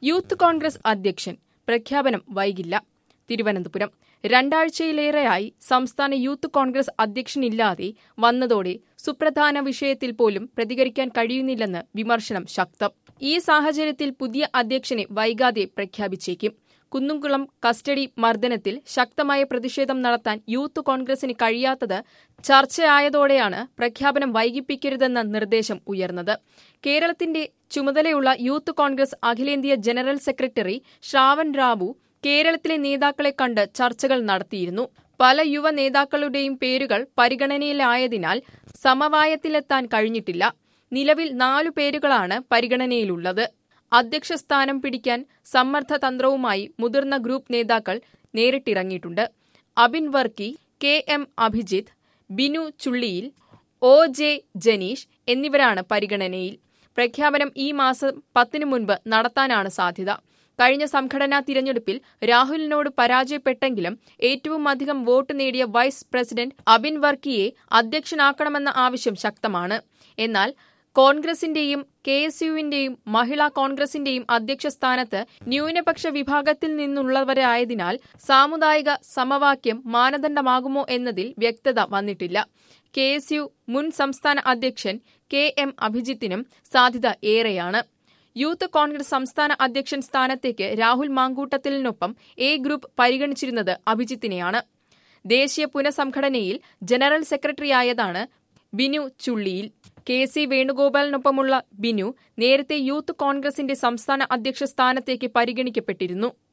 youth Congress അധ്യക്ഷൻ പ്രഖ്യാപനം വൈകില്ല തിരുവനന്തപുരം രണ്ടാഴ്ചയിലേറെയായി സംസ്ഥാന യൂത്ത് കോൺഗ്രസ് അധ്യക്ഷനില്ലാതെ വന്നതോടെ സുപ്രധാന വിഷയത്തിൽ പോലും പ്രതികരിക്കാൻ കഴിയുന്നില്ലെന്ന് വിമർശനം ശക്തം ഈ സാഹചര്യത്തിൽ പുതിയ അധ്യക്ഷനെ വൈകാതെ പ്രഖ്യാപിച്ചേക്കും കുന്നുംകുളം കസ്റ്റഡി മർദ്ദനത്തിൽ ശക്തമായ പ്രതിഷേധം നടത്താൻ യൂത്ത് കോൺഗ്രസിന് കഴിയാത്തത് ചർച്ചയായതോടെയാണ് പ്രഖ്യാപനം വൈകിപ്പിക്കരുതെന്ന നിർദ്ദേശം ഉയർന്നത് കേരളത്തിന്റെ ചുമതലയുള്ള യൂത്ത് കോൺഗ്രസ് അഖിലേന്ത്യാ ജനറൽ സെക്രട്ടറി ശ്രാവൺ റാവു കേരളത്തിലെ നേതാക്കളെ കണ്ട് ചർച്ചകൾ നടത്തിയിരുന്നു പല യുവ നേതാക്കളുടെയും പേരുകൾ പരിഗണനയിലായതിനാൽ സമവായത്തിലെത്താൻ കഴിഞ്ഞിട്ടില്ല നിലവിൽ നാലു പേരുകളാണ് പരിഗണനയിലുള്ളത് അധ്യക്ഷ സ്ഥാനം പിടിക്കാൻ സമ്മർദ്ദ തന്ത്രവുമായി മുതിർന്ന ഗ്രൂപ്പ് നേതാക്കൾ നേരിട്ടിറങ്ങിയിട്ടുണ്ട് Abin Varkey K M Abhijith Binu Chulliyil O J Janeesh എന്നിവരാണ് പരിഗണനയിൽ പ്രഖ്യാപനം ഈ മാസം പത്തിനു മുൻപ് നടത്താനാണ് സാധ്യത കഴിഞ്ഞ സംഘടനാ തിരഞ്ഞെടുപ്പിൽ രാഹുലിനോട് പരാജയപ്പെട്ടെങ്കിലും ഏറ്റവും അധികം വോട്ട് നേടിയ വൈസ് പ്രസിഡന്റ് അബിൻ വർക്കിയെ അധ്യക്ഷനാക്കണമെന്ന ആവശ്യം ശക്തമാണ് എന്നാൽ കോൺഗ്രസിന്റെയും കെ എസ് യുവിന്റെയും മഹിളാ കോൺഗ്രസിന്റെയും അധ്യക്ഷ സ്ഥാനത്ത് ന്യൂനപക്ഷ വിഭാഗത്തിൽ നിന്നുള്ളവരായതിനാൽ സാമുദായിക സമവാക്യം മാനദണ്ഡമാകുമോ എന്നതിൽ വ്യക്തത വന്നിട്ടില്ല കെ എസ് യു മുൻ സംസ്ഥാന അധ്യക്ഷൻ കെ എം അഭിജിത്തിനും സാധ്യത ഏറെയാണ് യൂത്ത് കോൺഗ്രസ് സംസ്ഥാന അധ്യക്ഷൻ സ്ഥാനത്തേക്ക് രാഹുൽ മാങ്കൂട്ടത്തിലിനൊപ്പം എ ഗ്രൂപ്പ് പരിഗണിച്ചിരുന്നത് അഭിജിത്തിനെയാണ് ദേശീയ പുനഃസംഘടനയിൽ ജനറൽ സെക്രട്ടറിയായതാണ് ബിനു ചുള്ളിയിൽ കെ സി വേണുഗോപാലിനൊപ്പമുള്ള ബിനു നേരത്തെ യൂത്ത് കോൺഗ്രസിന്റെ സംസ്ഥാന അധ്യക്ഷ സ്ഥാനത്തേക്ക് പരിഗണിക്കപ്പെട്ടിരുന്നു